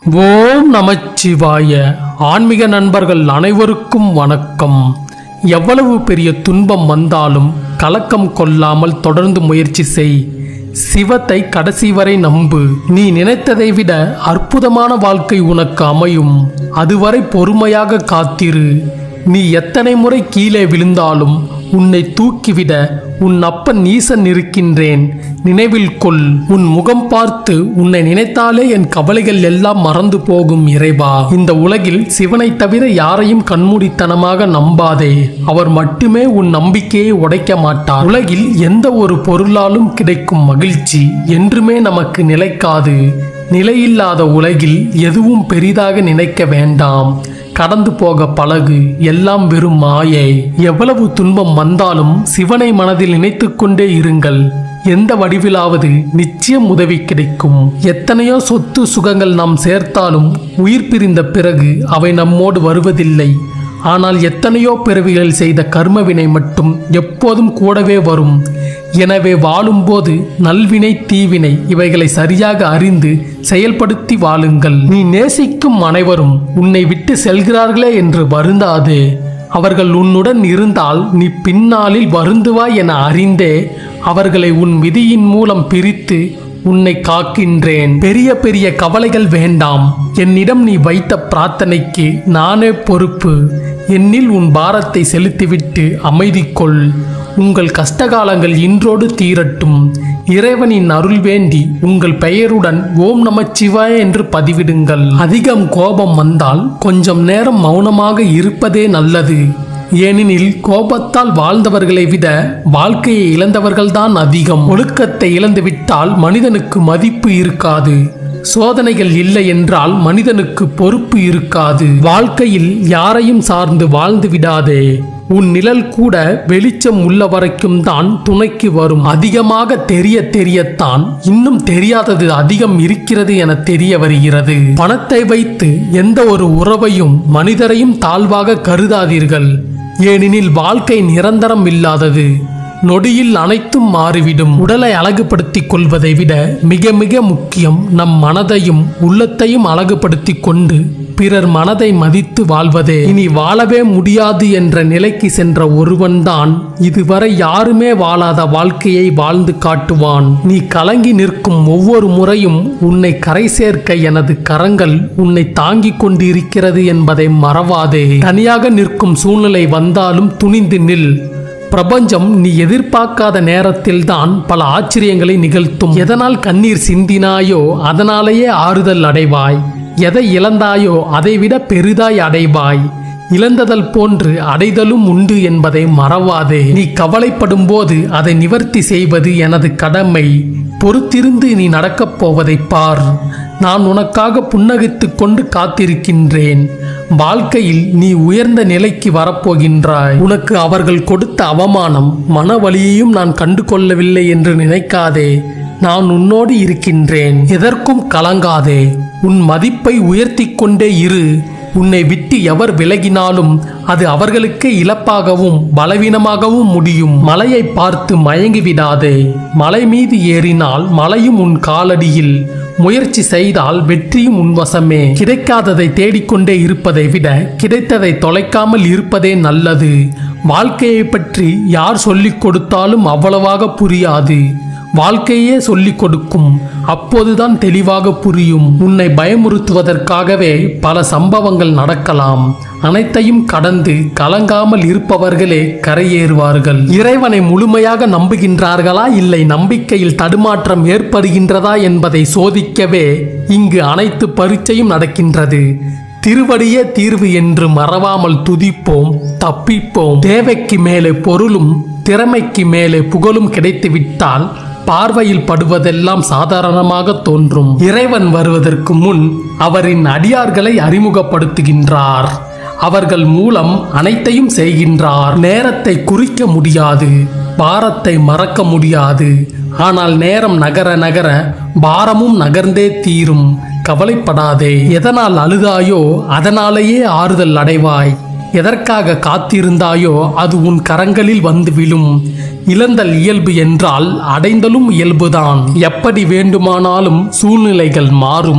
ஓம் நமச்சிவாய ஆன்மீக நண்பர்கள் அனைவருக்கும் வணக்கம் எவ்வளவு பெரிய துன்பம் வந்தாலும் கலக்கம் கொள்ளாமல் தொடர்ந்து முயற்சி செய் சிவத்தை கடைசி வரை நம்பு நீ நினைத்ததை விட அற்புதமான வாழ்க்கை உனக்கு அமையும் அதுவரை பொறுமையாக காத்திரு நீ எத்தனை முறை கீழே விழுந்தாலும் உன்னை தூக்கிவிட உன் அப்பன் ஈசன் இருக்கின்றேன் நினைவில் கொள் உன் முகம் பார்த்து உன்னை நினைத்தாலே என் கவலைகள் எல்லாம் மறந்து போகும் இறைவா இந்த உலகில் சிவனை தவிர யாரையும் கண்மூடித்தனமாக நம்பாதே அவர் மட்டுமே உன் நம்பிக்கையை உடைக்க மாட்டார் உலகில் எந்த ஒரு பொருளாலும் கிடைக்கும் மகிழ்ச்சி என்றுமே நமக்கு நிலைக்காது நிலையில்லாத உலகில் எதுவும் பெரிதாக நினைக்க வேண்டாம் கடந்து போக பழகு எல்லாம் வெறும் மாயை எவ்வளவு துன்பம் வந்தாலும் சிவனை மனதில் நினைத்துக் கொண்டே இருங்கள் எந்த வடிவிலாவது நிச்சயம் உதவி கிடைக்கும் எத்தனையோ சொத்து சுகங்கள் நாம் சேர்த்தாலும் உயிர் பிரிந்த பிறகு அவை நம்மோடு வருவதில்லை ஆனால் எத்தனையோ பிறவிகள் செய்த கர்மவினை மட்டும் எப்போதும் கூடவே வரும் எனவே வாழும்போது நல்வினை தீவினை இவைகளை சரியாக அறிந்து செயல்படுத்தி வாழுங்கள் நீ நேசிக்கும் அனைவரும் உன்னை விட்டு செல்கிறார்களே என்று வருந்தாதே அவர்கள் உன்னுடன் இருந்தால் நீ பின்னாளில் வருந்துவாய் என அறிந்தே அவர்களை உன் விதியின் மூலம் பிரித்து உன்னை காக்கின்றேன் பெரிய பெரிய கவலைகள் வேண்டாம் என்னிடம் நீ வைத்த பிரார்த்தனைக்கு நானே பொறுப்பு என்னில் உன் பாரத்தை செலுத்திவிட்டு அமைதி கொள் உங்கள் கஷ்டகாலங்கள் இன்றோடு தீரட்டும் இறைவனின் அருள் வேண்டி உங்கள் பெயருடன் ஓம் நமச்சிவாய என்று பதிவிடுங்கள் அதிகம் கோபம் வந்தால் கொஞ்சம் நேரம் மௌனமாக இருப்பதே நல்லது ஏனெனில் கோபத்தால் வாழ்ந்தவர்களை விட வாழ்க்கையை இழந்தவர்கள்தான் அதிகம் ஒழுக்கத்தை இழந்துவிட்டால் மனிதனுக்கு மதிப்பு இருக்காது சோதனைகள் இல்லை என்றால் மனிதனுக்கு பொறுப்பு இருக்காது வாழ்க்கையில் யாரையும் சார்ந்து வாழ்ந்து விடாதே உன் நிழல் கூட வெளிச்சம் உள்ள வரைக்கும் தான் துணைக்கு வரும் அதிகமாக தெரிய தெரியத்தான் இன்னும் தெரியாதது அதிகம் இருக்கிறது என தெரிய வருகிறது பணத்தை வைத்து எந்த ஒரு உறவையும் மனிதரையும் தாழ்வாக கருதாதீர்கள் ஏனெனில் வாழ்க்கை நிரந்தரம் இல்லாதது நொடியில் அனைத்தும் மாறிவிடும் உடலை அழகுபடுத்திக் கொள்வதை விட மிக மிக முக்கியம் நம் மனதையும் உள்ளத்தையும் அழகுபடுத்திக் கொண்டு பிறர் மனதை மதித்து வாழ்வதே இனி வாழவே முடியாது என்ற நிலைக்கு சென்ற ஒருவன்தான் இதுவரை யாருமே வாழாத வாழ்க்கையை வாழ்ந்து காட்டுவான் நீ கலங்கி நிற்கும் ஒவ்வொரு முறையும் உன்னை கரை சேர்க்க எனது கரங்கள் உன்னை தாங்கிக் கொண்டிருக்கிறது என்பதை மறவாதே தனியாக நிற்கும் சூழ்நிலை வந்தாலும் துணிந்து நில் பிரபஞ்சம் நீ எதிர்பார்க்காத நேரத்தில்தான் பல ஆச்சரியங்களை நிகழ்த்தும் எதனால் கண்ணீர் சிந்தினாயோ அதனாலேயே ஆறுதல் அடைவாய் எதை இழந்தாயோ அதைவிட பெரிதாய் அடைவாய் இழந்ததல் போன்று அடைதலும் உண்டு என்பதை மறவாதே நீ கவலைப்படும் போது அதை நிவர்த்தி செய்வது எனது கடமை பொறுத்திருந்து நீ நடக்கப் போவதை பார் நான் உனக்காக புன்னகைத்துக் கொண்டு காத்திருக்கின்றேன் வாழ்க்கையில் நீ உயர்ந்த நிலைக்கு வரப்போகின்றாய் உனக்கு அவர்கள் கொடுத்த அவமானம் மன வலியையும் நான் கண்டு கொள்ளவில்லை என்று நினைக்காதே நான் உன்னோடு இருக்கின்றேன் எதற்கும் கலங்காதே உன் மதிப்பை உயர்த்தி கொண்டே இரு உன்னை விட்டு எவர் விலகினாலும் அது அவர்களுக்கே இழப்பாகவும் பலவீனமாகவும் முடியும் மலையை பார்த்து மயங்கி விடாதே மலை மீது ஏறினால் மலையும் உன் காலடியில் முயற்சி செய்தால் வெற்றியும் உன் வசமே கிடைக்காததை தேடிக்கொண்டே இருப்பதை விட கிடைத்ததை தொலைக்காமல் இருப்பதே நல்லது வாழ்க்கையை பற்றி யார் சொல்லிக் கொடுத்தாலும் அவ்வளவாக புரியாது வாழ்க்கையே சொல்லிக் கொடுக்கும் அப்போதுதான் தெளிவாக புரியும் உன்னை பயமுறுத்துவதற்காகவே பல சம்பவங்கள் நடக்கலாம் அனைத்தையும் கடந்து கலங்காமல் இருப்பவர்களே கரையேறுவார்கள் இறைவனை முழுமையாக நம்புகின்றார்களா இல்லை நம்பிக்கையில் தடுமாற்றம் ஏற்படுகின்றதா என்பதை சோதிக்கவே இங்கு அனைத்து பரீட்சையும் நடக்கின்றது திருவடியே தீர்வு என்று மறவாமல் துதிப்போம் தப்பிப்போம் தேவைக்கு மேலே பொருளும் திறமைக்கு மேலே புகழும் கிடைத்துவிட்டால் பார்வையில் படுவதெல்லாம் சாதாரணமாக தோன்றும் இறைவன் வருவதற்கு முன் அவரின் அடியார்களை அறிமுகப்படுத்துகின்றார் அவர்கள் மூலம் அனைத்தையும் செய்கின்றார் நேரத்தை குறிக்க முடியாது பாரத்தை மறக்க முடியாது ஆனால் நேரம் நகர நகர பாரமும் நகர்ந்தே தீரும் கவலைப்படாதே எதனால் அழுதாயோ அதனாலேயே ஆறுதல் அடைவாய் எதற்காக காத்திருந்தாயோ அது உன் கரங்களில் வந்து விழும் இழந்தல் இயல்பு என்றால் அடைந்தலும் இயல்புதான் எப்படி வேண்டுமானாலும் சூழ்நிலைகள் மாறும்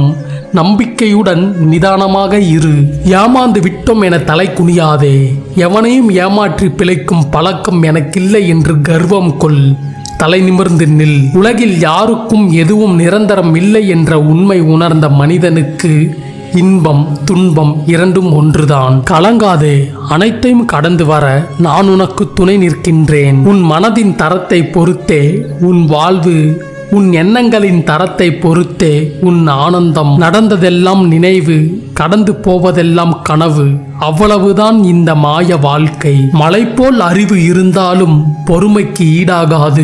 நம்பிக்கையுடன் நிதானமாக இரு ஏமாந்து விட்டோம் என தலை குனியாதே எவனையும் ஏமாற்றி பிழைக்கும் பழக்கம் எனக்கில்லை என்று கர்வம் கொள் தலை நிமிர்ந்து நில் உலகில் யாருக்கும் எதுவும் நிரந்தரம் இல்லை என்ற உண்மை உணர்ந்த மனிதனுக்கு இன்பம் துன்பம் இரண்டும் ஒன்றுதான் கலங்காதே அனைத்தையும் கடந்து வர நான் உனக்கு துணை நிற்கின்றேன் உன் மனதின் தரத்தை பொறுத்தே உன் வாழ்வு உன் எண்ணங்களின் தரத்தை பொறுத்தே உன் ஆனந்தம் நடந்ததெல்லாம் நினைவு கடந்து போவதெல்லாம் கனவு அவ்வளவுதான் இந்த மாய வாழ்க்கை மலை போல் அறிவு இருந்தாலும் பொறுமைக்கு ஈடாகாது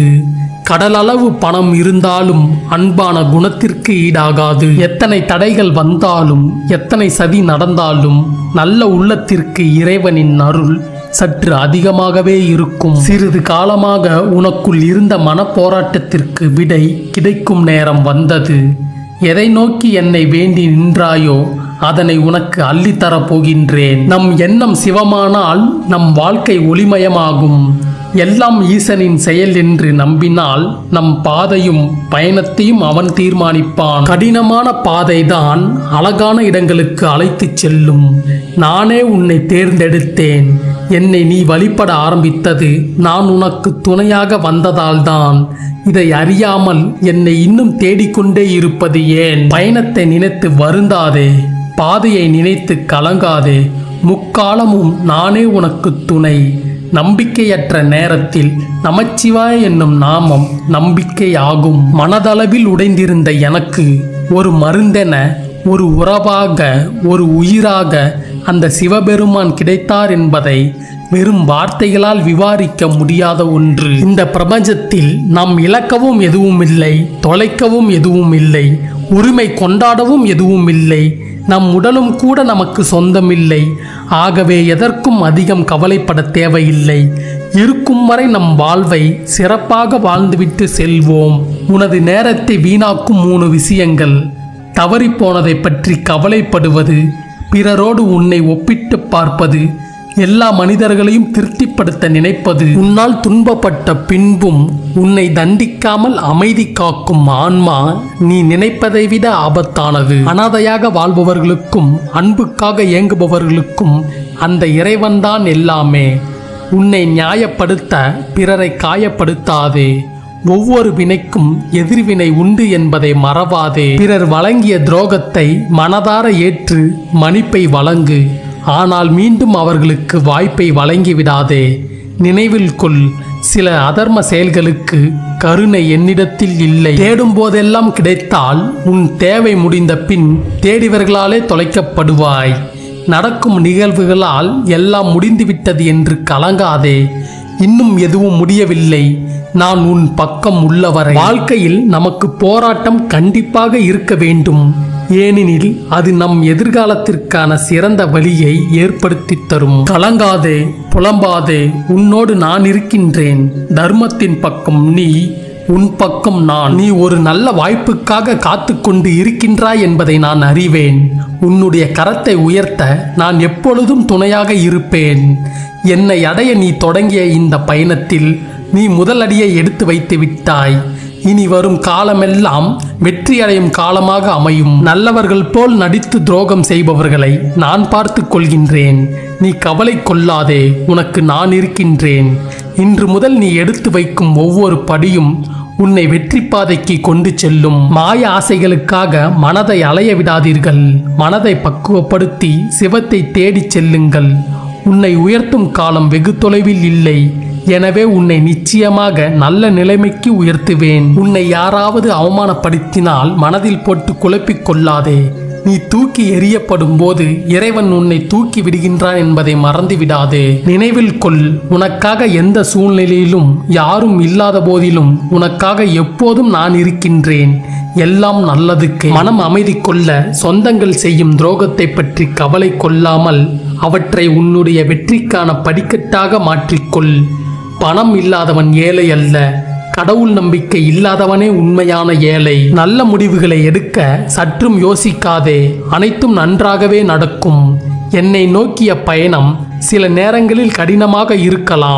கடலளவு பணம் இருந்தாலும் அன்பான குணத்திற்கு ஈடாகாது எத்தனை தடைகள் வந்தாலும் எத்தனை சதி நடந்தாலும் நல்ல உள்ளத்திற்கு இறைவனின் அருள் சற்று அதிகமாகவே இருக்கும் சிறிது காலமாக உனக்குள் இருந்த மனப்போராட்டத்திற்கு விடை கிடைக்கும் நேரம் வந்தது எதை நோக்கி என்னை வேண்டி நின்றாயோ அதனை உனக்கு அள்ளித்தரப் போகின்றேன் நம் எண்ணம் சிவமானால் நம் வாழ்க்கை ஒளிமயமாகும் எல்லாம் ஈசனின் செயல் என்று நம்பினால் நம் பாதையும் பயணத்தையும் அவன் தீர்மானிப்பான் கடினமான பாதைதான் அழகான இடங்களுக்கு அழைத்துச் செல்லும் நானே உன்னை தேர்ந்தெடுத்தேன் என்னை நீ வழிபட ஆரம்பித்தது நான் உனக்கு துணையாக வந்ததால்தான் இதை அறியாமல் என்னை இன்னும் தேடிக்கொண்டே இருப்பது ஏன் பயணத்தை நினைத்து வருந்தாதே பாதையை நினைத்து கலங்காதே முக்காலமும் நானே உனக்கு துணை நம்பிக்கையற்ற நேரத்தில் நமச்சிவாய என்னும் நாமம் நம்பிக்கையாகும் மனதளவில் உடைந்திருந்த எனக்கு ஒரு மருந்தென ஒரு உறவாக ஒரு உயிராக அந்த சிவபெருமான் கிடைத்தார் என்பதை வெறும் வார்த்தைகளால் விவாரிக்க முடியாத ஒன்று இந்த பிரபஞ்சத்தில் நாம் இழக்கவும் எதுவும் இல்லை தொலைக்கவும் எதுவும் இல்லை உரிமை கொண்டாடவும் எதுவும் இல்லை நம் உடலும் கூட நமக்கு சொந்தமில்லை ஆகவே எதற்கும் அதிகம் கவலைப்பட தேவையில்லை இருக்கும் வரை நம் வாழ்வை சிறப்பாக வாழ்ந்துவிட்டு செல்வோம் உனது நேரத்தை வீணாக்கும் மூணு விஷயங்கள் தவறிப்போனதை பற்றி கவலைப்படுவது பிறரோடு உன்னை ஒப்பிட்டு பார்ப்பது எல்லா மனிதர்களையும் திருப்திப்படுத்த நினைப்பது உன்னால் துன்பப்பட்ட பின்பும் உன்னை தண்டிக்காமல் அமைதி காக்கும் ஆன்மா நீ நினைப்பதை விட ஆபத்தானது அனாதையாக வாழ்பவர்களுக்கும் அன்புக்காக இயங்குபவர்களுக்கும் அந்த இறைவன்தான் எல்லாமே உன்னை நியாயப்படுத்த பிறரை காயப்படுத்தாதே ஒவ்வொரு வினைக்கும் எதிர்வினை உண்டு என்பதை மறவாதே பிறர் வழங்கிய துரோகத்தை மனதார ஏற்று மன்னிப்பை வழங்கு ஆனால் மீண்டும் அவர்களுக்கு வாய்ப்பை வழங்கிவிடாதே நினைவில் கொள் சில அதர்ம செயல்களுக்கு கருணை என்னிடத்தில் இல்லை தேடும் போதெல்லாம் கிடைத்தால் உன் தேவை முடிந்த பின் தேடியவர்களாலே தொலைக்கப்படுவாய் நடக்கும் நிகழ்வுகளால் எல்லாம் முடிந்துவிட்டது என்று கலங்காதே இன்னும் எதுவும் முடியவில்லை நான் உன் பக்கம் உள்ளவரை வாழ்க்கையில் நமக்கு போராட்டம் கண்டிப்பாக இருக்க வேண்டும் ஏனெனில் அது நம் எதிர்காலத்திற்கான சிறந்த வழியை ஏற்படுத்தித் தரும் கலங்காதே புலம்பாதே உன்னோடு நான் இருக்கின்றேன் தர்மத்தின் பக்கம் நீ உன் பக்கம் நான் நீ ஒரு நல்ல வாய்ப்புக்காக காத்து கொண்டு இருக்கின்றாய் என்பதை நான் அறிவேன் உன்னுடைய கரத்தை உயர்த்த நான் எப்பொழுதும் துணையாக இருப்பேன் என்னை அடைய நீ தொடங்கிய இந்த பயணத்தில் நீ முதல் அடியை எடுத்து வைத்து விட்டாய் இனி வரும் காலமெல்லாம் வெற்றி அடையும் காலமாக அமையும் நல்லவர்கள் போல் நடித்து துரோகம் செய்பவர்களை நான் பார்த்து கொள்கின்றேன் நீ கவலை கொள்ளாதே உனக்கு நான் இருக்கின்றேன் இன்று முதல் நீ எடுத்து வைக்கும் ஒவ்வொரு படியும் உன்னை வெற்றி பாதைக்கு கொண்டு செல்லும் மாய ஆசைகளுக்காக மனதை அலைய விடாதீர்கள் மனதை பக்குவப்படுத்தி சிவத்தை தேடிச் செல்லுங்கள் உன்னை உயர்த்தும் காலம் வெகு தொலைவில் இல்லை எனவே உன்னை நிச்சயமாக நல்ல நிலைமைக்கு உயர்த்துவேன் உன்னை யாராவது அவமானப்படுத்தினால் மனதில் போட்டு குழப்பிக் கொள்ளாதே நீ தூக்கி எறியப்படும் போது இறைவன் உன்னை தூக்கி விடுகின்றான் என்பதை மறந்து விடாதே நினைவில் கொள் உனக்காக எந்த சூழ்நிலையிலும் யாரும் இல்லாத போதிலும் உனக்காக எப்போதும் நான் இருக்கின்றேன் எல்லாம் நல்லதுக்கு மனம் அமைதி கொள்ள சொந்தங்கள் செய்யும் துரோகத்தை பற்றி கவலை கொள்ளாமல் அவற்றை உன்னுடைய வெற்றிக்கான படிக்கட்டாக மாற்றிக்கொள் பணம் இல்லாதவன் ஏழை அல்ல கடவுள் நம்பிக்கை இல்லாதவனே உண்மையான ஏழை நல்ல முடிவுகளை எடுக்க சற்றும் யோசிக்காதே அனைத்தும் நன்றாகவே நடக்கும் என்னை நோக்கிய பயணம் சில நேரங்களில் கடினமாக இருக்கலாம்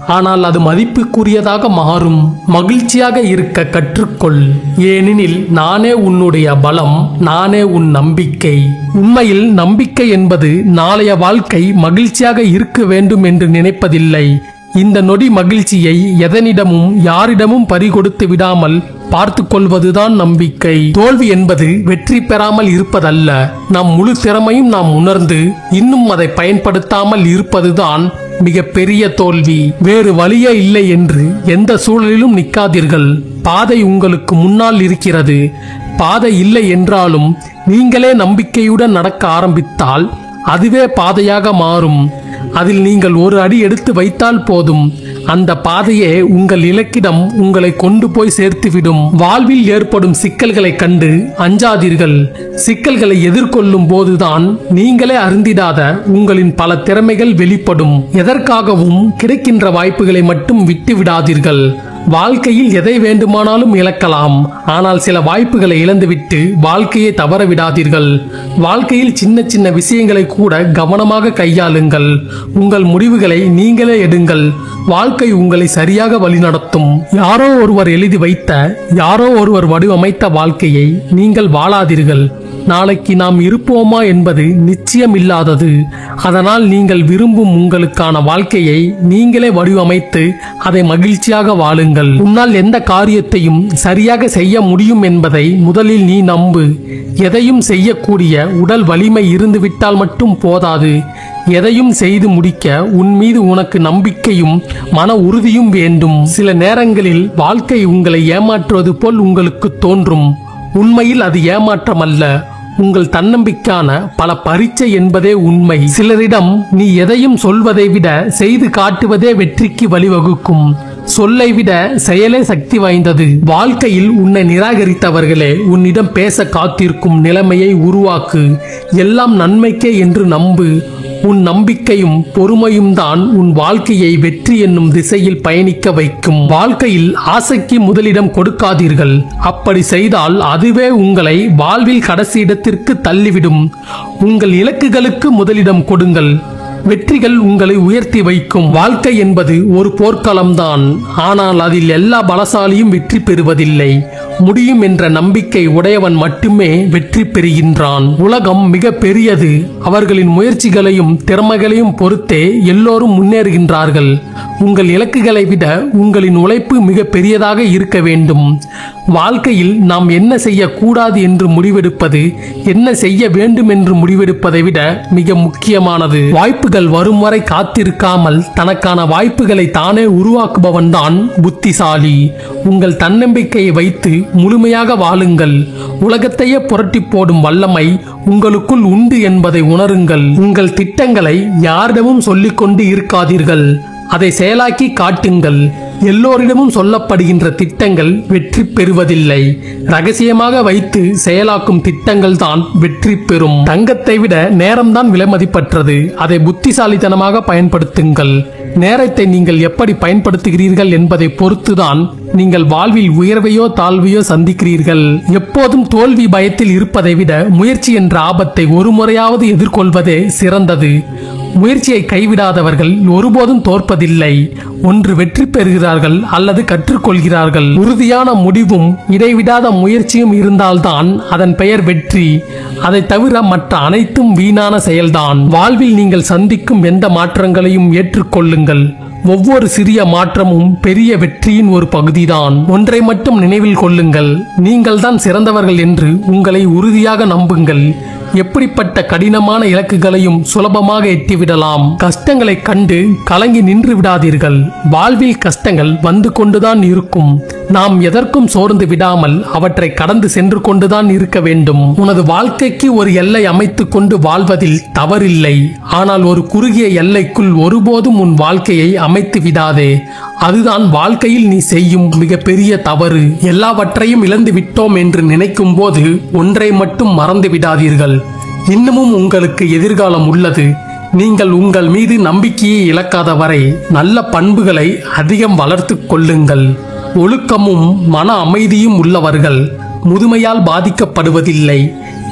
ஆனால் அது மதிப்புக்குரியதாக மாறும் மகிழ்ச்சியாக இருக்க கற்றுக்கொள் ஏனெனில் நானே உன்னுடைய பலம் நானே உன் நம்பிக்கை உண்மையில் நம்பிக்கை என்பது நாளைய வாழ்க்கை மகிழ்ச்சியாக இருக்க வேண்டும் என்று நினைப்பதில்லை இந்த நொடி மகிழ்ச்சியை எதனிடமும் யாரிடமும் பறிகொடுத்து விடாமல் பார்த்து கொள்வதுதான் நம்பிக்கை தோல்வி என்பது வெற்றி பெறாமல் இருப்பதல்ல நம் முழு திறமையும் நாம் உணர்ந்து இன்னும் அதை பயன்படுத்தாமல் இருப்பதுதான் மிக பெரிய தோல்வி வேறு வழியே இல்லை என்று எந்த சூழலிலும் நிற்காதீர்கள் பாதை உங்களுக்கு முன்னால் இருக்கிறது பாதை இல்லை என்றாலும் நீங்களே நம்பிக்கையுடன் நடக்க ஆரம்பித்தால் அதுவே பாதையாக மாறும் அதில் நீங்கள் ஒரு அடி எடுத்து வைத்தால் போதும் அந்த பாதையே உங்கள் இலக்கிடம் உங்களை கொண்டு போய் சேர்த்துவிடும் வாழ்வில் ஏற்படும் சிக்கல்களை கண்டு அஞ்சாதீர்கள் சிக்கல்களை எதிர்கொள்ளும் போதுதான் நீங்களே அருந்திடாத உங்களின் பல திறமைகள் வெளிப்படும் எதற்காகவும் கிடைக்கின்ற வாய்ப்புகளை மட்டும் விட்டு விடாதீர்கள் வாழ்க்கையில் எதை வேண்டுமானாலும் இழக்கலாம் ஆனால் சில வாய்ப்புகளை இழந்துவிட்டு வாழ்க்கையை தவற விடாதீர்கள் வாழ்க்கையில் சின்ன சின்ன விஷயங்களை கூட கவனமாக கையாளுங்கள் உங்கள் முடிவுகளை நீங்களே எடுங்கள் வாழ்க்கை உங்களை சரியாக வழிநடத்தும் யாரோ ஒருவர் எழுதி வைத்த யாரோ ஒருவர் வடிவமைத்த வாழ்க்கையை நீங்கள் வாழாதீர்கள் நாளைக்கு நாம் இருப்போமா என்பது நிச்சயம் இல்லாதது அதனால் நீங்கள் விரும்பும் உங்களுக்கான வாழ்க்கையை நீங்களே வடிவமைத்து அதை மகிழ்ச்சியாக வாழுங்கள் உன்னால் எந்த காரியத்தையும் சரியாக செய்ய முடியும் என்பதை முதலில் நீ நம்பு எதையும் செய்யக்கூடிய உடல் வலிமை இருந்துவிட்டால் மட்டும் போதாது எதையும் செய்து முடிக்க உன் மீது உனக்கு நம்பிக்கையும் மன உறுதியும் வேண்டும் சில நேரங்களில் வாழ்க்கை உங்களை ஏமாற்றுவது போல் உங்களுக்கு தோன்றும் உண்மையில் அது ஏமாற்றம் அல்ல உங்கள் தன்னம்பிக்கான பல பரீட்சை என்பதே உண்மை சிலரிடம் நீ எதையும் சொல்வதை விட செய்து காட்டுவதே வெற்றிக்கு வழிவகுக்கும் சொல்லை விட செயலே சக்தி வாய்ந்தது வாழ்க்கையில் உன்னை நிராகரித்தவர்களே உன்னிடம் பேச காத்திருக்கும் நிலைமையை உருவாக்கு எல்லாம் நன்மைக்கே என்று நம்பு உன் நம்பிக்கையும் பொறுமையும் தான் உன் வாழ்க்கையை வெற்றி என்னும் திசையில் பயணிக்க வைக்கும் வாழ்க்கையில் ஆசைக்கு முதலிடம் கொடுக்காதீர்கள் அப்படி செய்தால் அதுவே உங்களை வாழ்வில் கடைசி இடத்திற்கு தள்ளிவிடும் உங்கள் இலக்குகளுக்கு முதலிடம் கொடுங்கள் வெற்றிகள் உங்களை உயர்த்தி வைக்கும் வாழ்க்கை என்பது ஒரு போர்க்களம்தான் ஆனால் அதில் எல்லா பலசாலியும் வெற்றி பெறுவதில்லை முடியும் என்ற நம்பிக்கை உடையவன் மட்டுமே வெற்றி பெறுகின்றான் உலகம் மிக பெரியது அவர்களின் முயற்சிகளையும் திறமைகளையும் பொறுத்தே எல்லோரும் முன்னேறுகின்றார்கள் உங்கள் இலக்குகளை விட உங்களின் உழைப்பு மிக பெரியதாக இருக்க வேண்டும் வாழ்க்கையில் நாம் என்ன செய்யக்கூடாது என்று முடிவெடுப்பது என்ன செய்ய வேண்டும் என்று முடிவெடுப்பதை விட மிக முக்கியமானது வாய்ப்புகள் வரும் வரை காத்திருக்காமல் தனக்கான வாய்ப்புகளை தானே உருவாக்குபவன் தான் புத்திசாலி உங்கள் தன்னம்பிக்கையை வைத்து முழுமையாக வாழுங்கள் உலகத்தையே புரட்டி போடும் வல்லமை உங்களுக்குள் உண்டு என்பதை உணருங்கள் உங்கள் திட்டங்களை யாரிடமும் சொல்லிக்கொண்டு இருக்காதீர்கள் அதை செயலாக்கி காட்டுங்கள் எல்லோரிடமும் சொல்லப்படுகின்ற திட்டங்கள் வெற்றி பெறுவதில்லை ரகசியமாக வைத்து செயலாக்கும் திட்டங்கள் தான் வெற்றி பெறும் தங்கத்தை விட நேரம்தான் விலைமதிப்பற்றது அதை புத்திசாலித்தனமாக பயன்படுத்துங்கள் நேரத்தை நீங்கள் எப்படி பயன்படுத்துகிறீர்கள் என்பதை பொறுத்துதான் நீங்கள் வாழ்வில் உயர்வையோ தாழ்வையோ சந்திக்கிறீர்கள் எப்போதும் தோல்வி பயத்தில் இருப்பதை விட முயற்சி என்ற ஆபத்தை ஒரு முறையாவது எதிர்கொள்வதே சிறந்தது முயற்சியை கைவிடாதவர்கள் ஒருபோதும் தோற்பதில்லை ஒன்று வெற்றி பெறுகிறார்கள் அல்லது கற்றுக்கொள்கிறார்கள் உறுதியான முடிவும் இடைவிடாத முயற்சியும் இருந்தால்தான் அதன் பெயர் வெற்றி அதை தவிர மற்ற அனைத்தும் வீணான செயல்தான் வாழ்வில் நீங்கள் சந்திக்கும் எந்த மாற்றங்களையும் ஏற்றுக்கொள்ளுங்கள் ஒவ்வொரு சிறிய மாற்றமும் பெரிய வெற்றியின் ஒரு பகுதிதான் ஒன்றை மட்டும் நினைவில் கொள்ளுங்கள் நீங்கள் தான் சிறந்தவர்கள் என்று உங்களை உறுதியாக நம்புங்கள் எப்படிப்பட்ட கடினமான இலக்குகளையும் சுலபமாக எட்டிவிடலாம் கஷ்டங்களை கண்டு கலங்கி நின்று விடாதீர்கள் வாழ்வில் கஷ்டங்கள் வந்து கொண்டுதான் இருக்கும் நாம் எதற்கும் சோர்ந்து விடாமல் அவற்றை கடந்து சென்று கொண்டுதான் இருக்க வேண்டும் உனது வாழ்க்கைக்கு ஒரு எல்லை அமைத்துக் கொண்டு வாழ்வதில் தவறில்லை ஆனால் ஒரு குறுகிய எல்லைக்குள் ஒருபோதும் உன் வாழ்க்கையை அமைத்து விடாதே அதுதான் வாழ்க்கையில் நீ செய்யும் மிகப்பெரிய தவறு எல்லாவற்றையும் இழந்து விட்டோம் என்று நினைக்கும் போது ஒன்றை மட்டும் மறந்து விடாதீர்கள் இன்னமும் உங்களுக்கு எதிர்காலம் உள்ளது நீங்கள் உங்கள் மீது நம்பிக்கையை இழக்காத வரை நல்ல பண்புகளை அதிகம் வளர்த்து கொள்ளுங்கள் ஒழுக்கமும் மன அமைதியும் உள்ளவர்கள் முதுமையால் பாதிக்கப்படுவதில்லை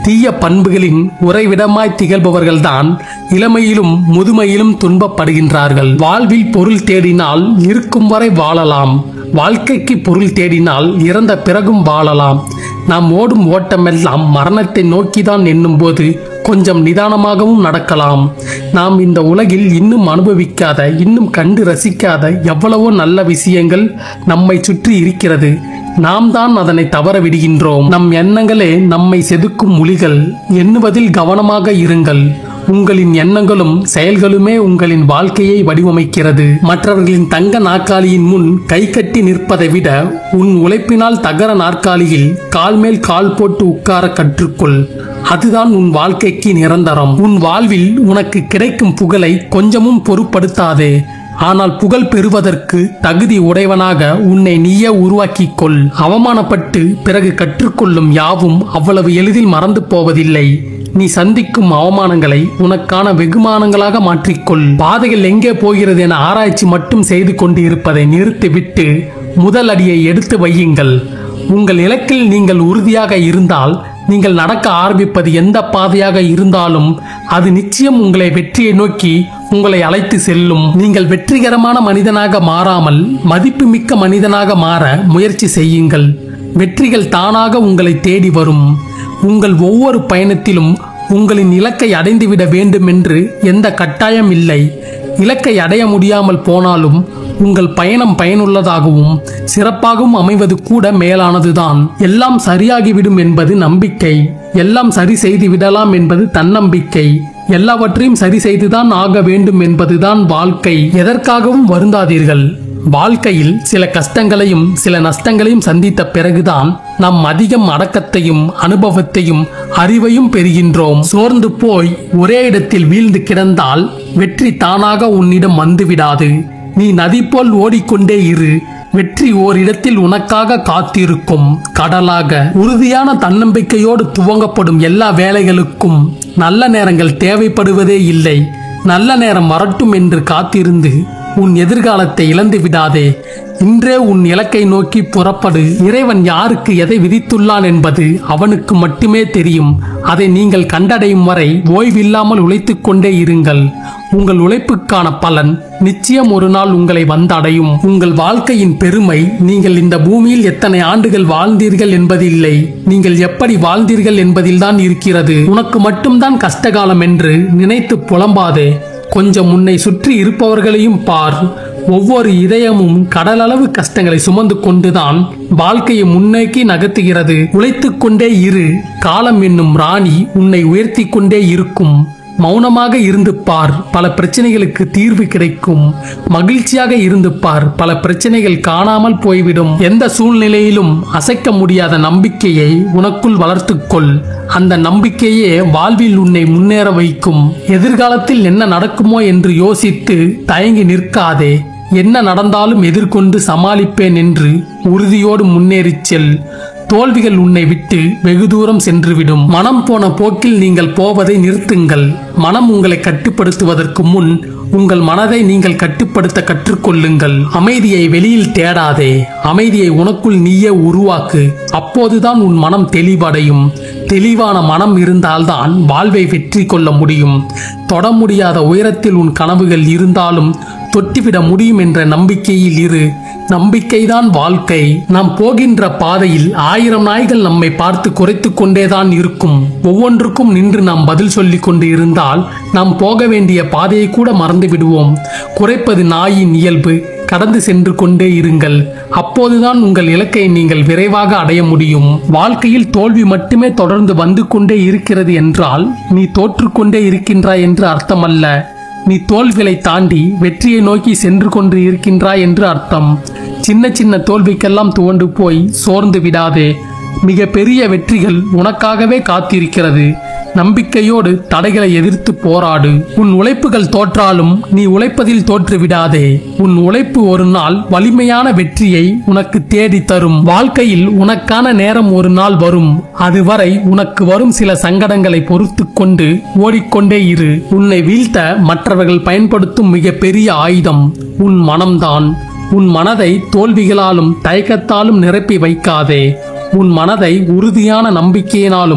தீய பண்புகளின் உறைவிடமாய் திகழ்பவர்கள்தான் இளமையிலும் முதுமையிலும் துன்பப்படுகின்றார்கள் வாழ்வில் பொருள் தேடினால் இருக்கும் வரை வாழலாம் வாழ்க்கைக்கு பொருள் தேடினால் இறந்த பிறகும் வாழலாம் நாம் ஓடும் ஓட்டமெல்லாம் மரணத்தை நோக்கிதான் எண்ணும்போது கொஞ்சம் நிதானமாகவும் நடக்கலாம் நாம் இந்த உலகில் இன்னும் அனுபவிக்காத இன்னும் கண்டு ரசிக்காத எவ்வளவோ நல்ல விஷயங்கள் நம்மை சுற்றி இருக்கிறது நாம் தான் அதனை தவற விடுகின்றோம் நம் எண்ணங்களே நம்மை செதுக்கும் மொழிகள் எண்ணுவதில் கவனமாக இருங்கள் உங்களின் எண்ணங்களும் செயல்களுமே உங்களின் வாழ்க்கையை வடிவமைக்கிறது மற்றவர்களின் தங்க நாற்காலியின் முன் கை கட்டி நிற்பதை விட உன் உழைப்பினால் தகர நாற்காலியில் கால் மேல் கால் போட்டு உட்கார கற்றுக்கொள் அதுதான் உன் வாழ்க்கைக்கு நிரந்தரம் உன் வாழ்வில் உனக்கு கிடைக்கும் புகழை கொஞ்சமும் பொருட்படுத்தாதே ஆனால் புகழ் பெறுவதற்கு தகுதி உடையவனாக உன்னை நீயே உருவாக்கிக் கொள் அவமானப்பட்டு பிறகு கற்றுக்கொள்ளும் யாவும் அவ்வளவு எளிதில் மறந்து போவதில்லை நீ சந்திக்கும் அவமானங்களை உனக்கான வெகுமானங்களாக மாற்றிக்கொள் பாதைகள் எங்கே போகிறது என ஆராய்ச்சி மட்டும் செய்து கொண்டு இருப்பதை நிறுத்திவிட்டு முதல் அடியை எடுத்து வையுங்கள் உங்கள் இலக்கில் நீங்கள் உறுதியாக இருந்தால் நீங்கள் நடக்க ஆரம்பிப்பது எந்த பாதையாக இருந்தாலும் அது நிச்சயம் உங்களை வெற்றியை நோக்கி உங்களை அழைத்து செல்லும் நீங்கள் வெற்றிகரமான மனிதனாக மாறாமல் மதிப்புமிக்க மனிதனாக மாற முயற்சி செய்யுங்கள் வெற்றிகள் தானாக உங்களை தேடி வரும் உங்கள் ஒவ்வொரு பயணத்திலும் உங்களின் இலக்கை அடைந்துவிட வேண்டும் என்று எந்த கட்டாயம் இல்லை இலக்கை அடைய முடியாமல் போனாலும் உங்கள் பயணம் பயனுள்ளதாகவும் சிறப்பாகவும் அமைவது கூட மேலானதுதான் எல்லாம் சரியாகிவிடும் என்பது நம்பிக்கை எல்லாம் சரி செய்து விடலாம் என்பது தன்னம்பிக்கை எல்லாவற்றையும் சரி செய்துதான் ஆக வேண்டும் என்பதுதான் வாழ்க்கை எதற்காகவும் வருந்தாதீர்கள் வாழ்க்கையில் சில கஷ்டங்களையும் சில நஷ்டங்களையும் சந்தித்த பிறகுதான் நாம் அதிகம் அடக்கத்தையும் அனுபவத்தையும் அறிவையும் பெறுகின்றோம் சோர்ந்து போய் ஒரே இடத்தில் வீழ்ந்து கிடந்தால் வெற்றி தானாக உன்னிடம் வந்துவிடாது நீ நதி போல் ஓடிக்கொண்டே இரு வெற்றி ஓரிடத்தில் உனக்காக காத்திருக்கும் கடலாக உறுதியான தன்னம்பிக்கையோடு துவங்கப்படும் எல்லா வேலைகளுக்கும் நல்ல நேரங்கள் தேவைப்படுவதே இல்லை நல்ல நேரம் வரட்டும் என்று காத்திருந்து உன் எதிர்காலத்தை இழந்து விடாதே இன்றே உன் இலக்கை நோக்கி புறப்படு இறைவன் யாருக்கு எதை விதித்துள்ளான் என்பது அவனுக்கு மட்டுமே தெரியும் அதை நீங்கள் கண்டடையும் வரை ஓய்வில்லாமல் உழைத்துக் கொண்டே இருங்கள் உங்கள் உழைப்புக்கான பலன் நிச்சயம் ஒரு நாள் உங்களை வந்தடையும் உங்கள் வாழ்க்கையின் பெருமை நீங்கள் இந்த பூமியில் எத்தனை ஆண்டுகள் வாழ்ந்தீர்கள் என்பதில்லை நீங்கள் எப்படி வாழ்ந்தீர்கள் என்பதில்தான் இருக்கிறது உனக்கு மட்டும்தான் கஷ்டகாலம் என்று நினைத்து புலம்பாதே கொஞ்சம் உன்னை சுற்றி இருப்பவர்களையும் பார் ஒவ்வொரு இதயமும் கடலளவு கஷ்டங்களை சுமந்து கொண்டுதான் வாழ்க்கையை முன்னோக்கி நகர்த்துகிறது உழைத்துக் கொண்டே இரு காலம் என்னும் ராணி உன்னை உயர்த்தி கொண்டே இருக்கும் மௌனமாக இருந்து பார் பல பிரச்சனைகளுக்கு தீர்வு கிடைக்கும் மகிழ்ச்சியாக இருந்து பார் பல பிரச்சனைகள் காணாமல் போய்விடும் எந்த சூழ்நிலையிலும் அசைக்க முடியாத நம்பிக்கையை உனக்குள் வளர்த்துக்கொள் அந்த நம்பிக்கையே வாழ்வில் உன்னை முன்னேற வைக்கும் எதிர்காலத்தில் என்ன நடக்குமோ என்று யோசித்து தயங்கி நிற்காதே என்ன நடந்தாலும் எதிர்கொண்டு சமாளிப்பேன் என்று உறுதியோடு முன்னேறிச் செல் தோல்விகள் உன்னை விட்டு வெகு தூரம் சென்றுவிடும் மனம் போன போக்கில் நீங்கள் போவதை நிறுத்துங்கள் மனம் உங்களை கட்டுப்படுத்துவதற்கு முன் உங்கள் மனதை நீங்கள் கட்டுப்படுத்த கற்றுக்கொள்ளுங்கள் அமைதியை வெளியில் தேடாதே அமைதியை உனக்குள் நீயே உருவாக்கு அப்போதுதான் உன் மனம் தெளிவடையும் தெளிவான மனம் இருந்தால்தான் வாழ்வை வெற்றி கொள்ள முடியும் தொட முடியாத உயரத்தில் உன் கனவுகள் இருந்தாலும் தொட்டிவிட முடியும் என்ற நம்பிக்கையில் இரு நம்பிக்கைதான் வாழ்க்கை நாம் போகின்ற பாதையில் ஆயிரம் நாய்கள் நம்மை பார்த்து குறைத்து கொண்டேதான் இருக்கும் ஒவ்வொன்றுக்கும் நின்று நாம் பதில் சொல்லிக் கொண்டு இருந்தால் நாம் போக வேண்டிய பாதையை கூட மறந்து விடுவோம் குறைப்பது நாயின் இயல்பு கடந்து சென்று கொண்டே இருங்கள் அப்போதுதான் உங்கள் இலக்கை நீங்கள் விரைவாக அடைய முடியும் வாழ்க்கையில் தோல்வி மட்டுமே தொடர்ந்து வந்து கொண்டே இருக்கிறது என்றால் நீ தோற்றுக்கொண்டே இருக்கின்றாய் என்று அர்த்தமல்ல நீ தோல்விகளை தாண்டி வெற்றியை நோக்கி சென்று கொண்டு இருக்கின்றாய் என்று அர்த்தம் சின்ன சின்ன தோல்விக்கெல்லாம் துவண்டு போய் சோர்ந்து விடாதே மிக பெரிய வெற்றிகள் உனக்காகவே காத்திருக்கிறது நம்பிக்கையோடு தடைகளை எதிர்த்து போராடு உன் உழைப்புகள் தோற்றாலும் நீ உழைப்பதில் தோற்று விடாதே உன் உழைப்பு ஒரு நாள் வலிமையான வெற்றியை உனக்கு தேடி தரும் வாழ்க்கையில் உனக்கான நேரம் ஒரு நாள் வரும் அதுவரை உனக்கு வரும் சில சங்கடங்களை பொறுத்து கொண்டு ஓடிக்கொண்டே இரு உன்னை வீழ்த்த மற்றவர்கள் பயன்படுத்தும் மிக பெரிய ஆயுதம் உன் மனம்தான் உன் மனதை தோல்விகளாலும் தயக்கத்தாலும் நிரப்பி வைக்காதே உன் மனதை உறுதியான நம்பிக்கையினாலும்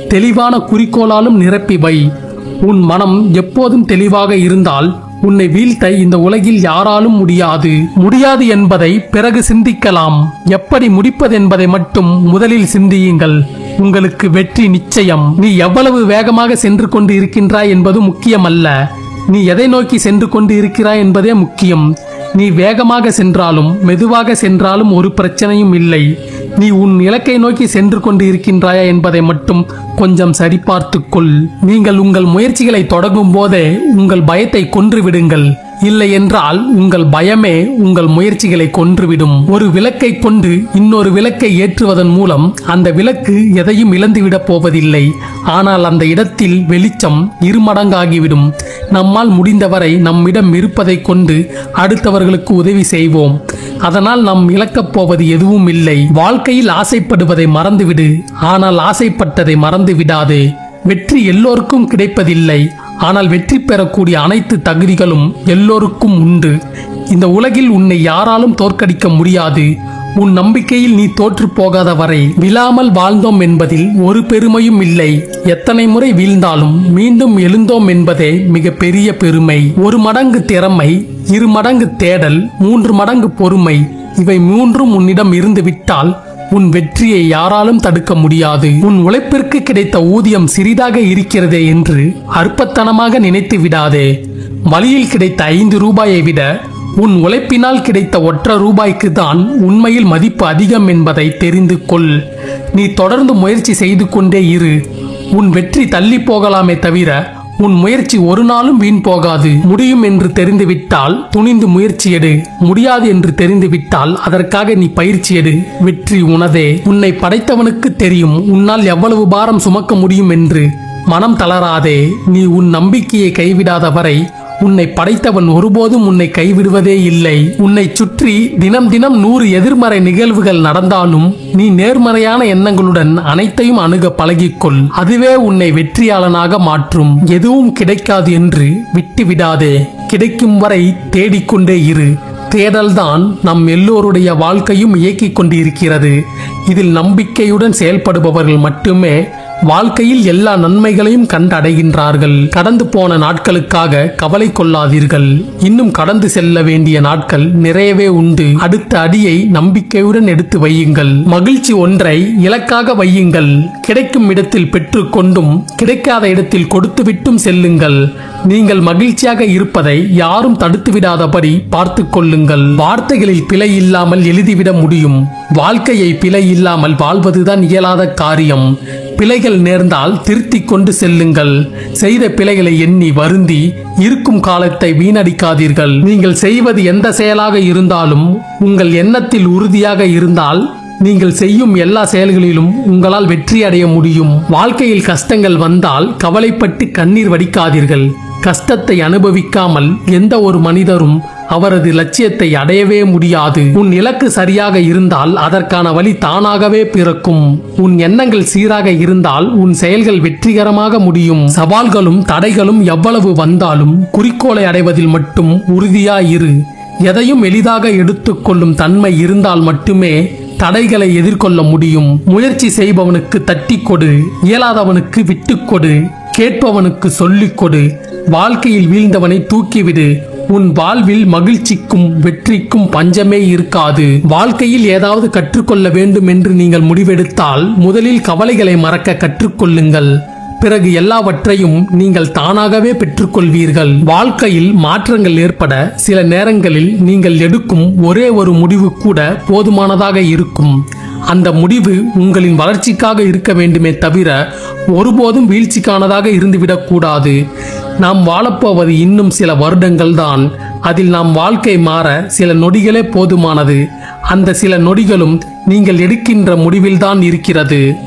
தெளிவான குறிக்கோளாலும் நிரப்பி வை உன் மனம் எப்போதும் தெளிவாக இருந்தால் உன்னை வீழ்த்த இந்த உலகில் யாராலும் முடியாது முடியாது என்பதை பிறகு சிந்திக்கலாம் எப்படி முடிப்பது என்பதை மட்டும் முதலில் சிந்தியுங்கள் உங்களுக்கு வெற்றி நிச்சயம் நீ எவ்வளவு வேகமாக சென்று கொண்டு இருக்கின்றாய் என்பது முக்கியமல்ல நீ எதை நோக்கி சென்று கொண்டு இருக்கிறாய் என்பதே முக்கியம் நீ வேகமாக சென்றாலும் மெதுவாக சென்றாலும் ஒரு பிரச்சனையும் இல்லை நீ உன் இலக்கை நோக்கி சென்று கொண்டு இருக்கின்றாயா என்பதை மட்டும் கொஞ்சம் சரிபார்த்துக் கொள் நீங்கள் உங்கள் முயற்சிகளை தொடங்கும் போதே உங்கள் பயத்தை கொன்று விடுங்கள் இல்லை என்றால் உங்கள் பயமே உங்கள் முயற்சிகளை கொன்றுவிடும் ஒரு விளக்கை கொண்டு இன்னொரு விளக்கை ஏற்றுவதன் மூலம் அந்த விளக்கு எதையும் இழந்துவிடப் போவதில்லை ஆனால் அந்த இடத்தில் வெளிச்சம் இருமடங்காகிவிடும் நம்மால் முடிந்தவரை நம்மிடம் இருப்பதை கொண்டு அடுத்தவர்களுக்கு உதவி செய்வோம் அதனால் நாம் இழக்கப் போவது எதுவும் இல்லை வாழ்க்கையில் ஆசைப்படுவதை மறந்துவிடு ஆனால் ஆசைப்பட்டதை மறந்து விடாதே வெற்றி எல்லோருக்கும் கிடைப்பதில்லை ஆனால் வெற்றி பெறக்கூடிய அனைத்து தகுதிகளும் எல்லோருக்கும் உண்டு இந்த உலகில் உன்னை யாராலும் தோற்கடிக்க முடியாது உன் நம்பிக்கையில் நீ தோற்று போகாத வரை விழாமல் வாழ்ந்தோம் என்பதில் ஒரு பெருமையும் இல்லை எத்தனை முறை வீழ்ந்தாலும் மீண்டும் எழுந்தோம் என்பதே மிக பெரிய பெருமை ஒரு மடங்கு திறமை இரு மடங்கு தேடல் மூன்று மடங்கு பொறுமை இவை மூன்றும் உன்னிடம் இருந்து விட்டால் உன் வெற்றியை யாராலும் தடுக்க முடியாது உன் உழைப்பிற்கு கிடைத்த ஊதியம் சிறிதாக இருக்கிறதே என்று அற்பத்தனமாக நினைத்து விடாதே வழியில் கிடைத்த ஐந்து ரூபாயை விட உன் உழைப்பினால் கிடைத்த ஒற்றை ரூபாய்க்கு தான் உண்மையில் மதிப்பு அதிகம் என்பதை தெரிந்து கொள் நீ தொடர்ந்து முயற்சி செய்து கொண்டே இரு உன் வெற்றி தள்ளி போகலாமே தவிர உன் முயற்சி ஒரு நாளும் வீண் போகாது முடியும் என்று தெரிந்துவிட்டால் துணிந்து முயற்சி எடு முடியாது என்று தெரிந்துவிட்டால் அதற்காக நீ பயிற்சி எடு வெற்றி உனதே உன்னை படைத்தவனுக்கு தெரியும் உன்னால் எவ்வளவு பாரம் சுமக்க முடியும் என்று மனம் தளராதே நீ உன் நம்பிக்கையை கைவிடாத வரை உன்னை படைத்தவன் ஒருபோதும் உன்னை கைவிடுவதே இல்லை உன்னை சுற்றி தினம் தினம் நூறு எதிர்மறை நிகழ்வுகள் நடந்தாலும் நீ நேர்மறையான எண்ணங்களுடன் அனைத்தையும் அணுக பழகிக்கொள் அதுவே உன்னை வெற்றியாளனாக மாற்றும் எதுவும் கிடைக்காது என்று விட்டு விடாதே கிடைக்கும் வரை தேடிக்கொண்டே இரு தேடல்தான் நம் எல்லோருடைய வாழ்க்கையும் இயக்கிக் கொண்டிருக்கிறது இதில் நம்பிக்கையுடன் செயல்படுபவர்கள் மட்டுமே வாழ்க்கையில் எல்லா நன்மைகளையும் கண்டடைகின்றார்கள் கடந்து போன நாட்களுக்காக கவலை கொள்ளாதீர்கள் இன்னும் கடந்து செல்ல வேண்டிய நாட்கள் நிறையவே உண்டு அடுத்த அடியை நம்பிக்கையுடன் எடுத்து வையுங்கள் மகிழ்ச்சி ஒன்றை இலக்காக வையுங்கள் கிடைக்கும் இடத்தில் பெற்றுக்கொண்டும் கிடைக்காத இடத்தில் கொடுத்துவிட்டும் செல்லுங்கள் நீங்கள் மகிழ்ச்சியாக இருப்பதை யாரும் தடுத்து விடாதபடி பார்த்து கொள்ளுங்கள் வார்த்தைகளில் பிழை இல்லாமல் எழுதிவிட முடியும் வாழ்க்கையை பிழை இல்லாமல் வாழ்வதுதான் இயலாத காரியம் பிழைகள் நேர்ந்தால் திருத்திக் கொண்டு செல்லுங்கள் செய்த பிழைகளை எண்ணி வருந்தி இருக்கும் காலத்தை வீணடிக்காதீர்கள் நீங்கள் செய்வது எந்த செயலாக இருந்தாலும் உங்கள் எண்ணத்தில் உறுதியாக இருந்தால் நீங்கள் செய்யும் எல்லா செயல்களிலும் உங்களால் வெற்றி அடைய முடியும் வாழ்க்கையில் கஷ்டங்கள் வந்தால் கவலைப்பட்டு கண்ணீர் வடிக்காதீர்கள் கஷ்டத்தை அனுபவிக்காமல் எந்த ஒரு மனிதரும் அவரது லட்சியத்தை அடையவே முடியாது உன் இலக்கு சரியாக இருந்தால் அதற்கான வழி தானாகவே பிறக்கும் உன் எண்ணங்கள் சீராக இருந்தால் உன் செயல்கள் வெற்றிகரமாக முடியும் சவால்களும் தடைகளும் எவ்வளவு வந்தாலும் குறிக்கோளை அடைவதில் மட்டும் உறுதியாயிரு எதையும் எளிதாக எடுத்துக்கொள்ளும் தன்மை இருந்தால் மட்டுமே தடைகளை எதிர்கொள்ள முடியும் முயற்சி செய்பவனுக்கு தட்டிக் கொடு இயலாதவனுக்கு விட்டுக்கொடு கேட்பவனுக்கு சொல்லிக் கொடு வாழ்க்கையில் வீழ்ந்தவனை தூக்கிவிடு உன் வாழ்வில் மகிழ்ச்சிக்கும் வெற்றிக்கும் பஞ்சமே இருக்காது வாழ்க்கையில் ஏதாவது கற்றுக்கொள்ள வேண்டும் என்று நீங்கள் முடிவெடுத்தால் முதலில் கவலைகளை மறக்க கற்றுக்கொள்ளுங்கள் பிறகு எல்லாவற்றையும் நீங்கள் தானாகவே பெற்றுக்கொள்வீர்கள் வாழ்க்கையில் மாற்றங்கள் ஏற்பட சில நேரங்களில் நீங்கள் எடுக்கும் ஒரே ஒரு முடிவு கூட போதுமானதாக இருக்கும் அந்த முடிவு உங்களின் வளர்ச்சிக்காக இருக்க வேண்டுமே தவிர ஒருபோதும் வீழ்ச்சிக்கானதாக இருந்துவிடக்கூடாது நாம் வாழப்போவது இன்னும் சில வருடங்கள் தான் அதில் நாம் வாழ்க்கை மாற சில நொடிகளே போதுமானது அந்த சில நொடிகளும் நீங்கள் எடுக்கின்ற முடிவில்தான் இருக்கிறது